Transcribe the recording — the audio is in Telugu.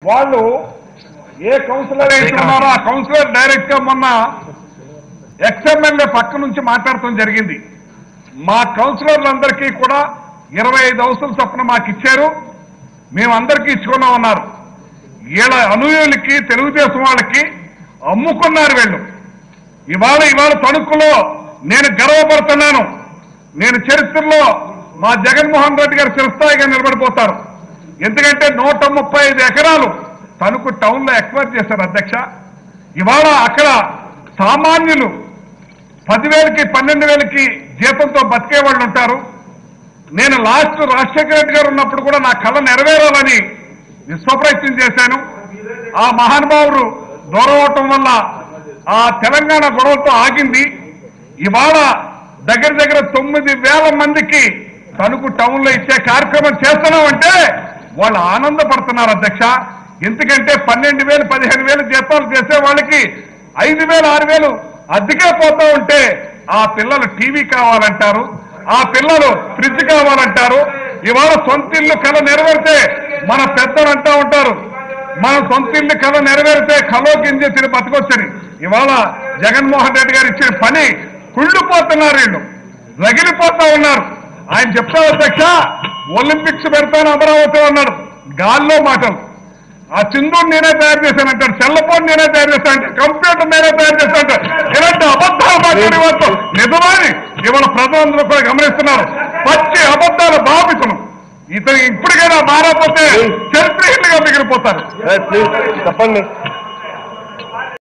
వాళ్ళు ఏ కౌన్సిలర్ అయితే ఉన్నారో ఆ కౌన్సిలర్ డైరెక్ట్ గా మొన్న ఎక్స్ఎమ్మెల్యే పక్క నుంచి మాట్లాడటం జరిగింది మా కౌన్సిలర్లందరికీ కూడా ఇరవై ఐదు హౌసులు చొప్పున మాకు ఇచ్చారు మేమందరికీ ఇచ్చుకున్నాం అన్నారు వీళ్ళ అనుయులకి తెలుగుదేశం వాళ్ళకి అమ్ముకున్నారు వీళ్ళు ఇవాళ ఇవాళ తణుకులో నేను గర్వపడుతున్నాను నేను చరిత్రలో మా జగన్మోహన్ రెడ్డి గారు చిరస్థాయిగా నిలబడిపోతారు ఎందుకంటే నూట ముప్పై ఐదు ఎకరాలు తణుకు టౌన్ లో ఎక్వైర్ చేశారు అధ్యక్ష ఇవాళ అక్కడ సామాన్యులు పదివేలకి పన్నెండు వేలకి జీతంతో బతికే వాళ్ళు ఉంటారు నేను లాస్ట్ రాజశేఖర రెడ్డి గారు ఉన్నప్పుడు కూడా నా కళ నెరవేరాలని విశ్వప్రయత్నం చేశాను ఆ మహానుభావుడు దూరం అవటం వల్ల ఆ తెలంగాణ గొడవలతో ఆగింది ఇవాళ దగ్గర దగ్గర తొమ్మిది వేల మందికి తణుకు టౌన్ లో ఇచ్చే కార్యక్రమం చేస్తున్నామంటే వాళ్ళు ఆనందపడుతున్నారు అధ్యక్ష ఎందుకంటే పన్నెండు వేలు పదిహేను వేలు జీతాలు చేసే వాళ్ళకి ఐదు వేలు ఆరు వేలు అద్దెకే పోతా ఉంటే ఆ పిల్లలు టీవీ కావాలంటారు ఆ పిల్లలు ఫ్రిడ్జ్ కావాలంటారు ఇవాళ సొంత ఇల్లు కళ నెరవేరితే మన పెద్దలు అంటా ఉంటారు మన సొంత ఇల్లు కళ నెరవేరితే కలో గింజ తిని బతకొచ్చని ఇవాళ జగన్మోహన్ రెడ్డి గారు ఇచ్చిన పని కుళ్ళిపోతున్నారు వీళ్ళు రగిలిపోతా ఉన్నారు ఆయన చెప్తా అధ్యక్ష ఒలింపిక్స్ పెడతాను అమరావతి అన్నాడు గాల్లో మాటలు ఆ చిందూరు నేనే తయారు చేశానంటాడు సెల్లఫోన్ నేనే తయారు చేశానంటే కంప్యూటర్ నేనే తయారు చేశానంటాడు ఇలాంటి అబద్ధాలు మాట్లాడి వాళ్ళతో నిజమని ఇవాళ ప్రజలందరూ కూడా గమనిస్తున్నారు పచ్చి అబద్ధాలు భావితను ఇతను ఇప్పటికైనా మారకపోతే చరిత్రహీనంగా మిగిలిపోతారు ప్లీజ్ చెప్పండి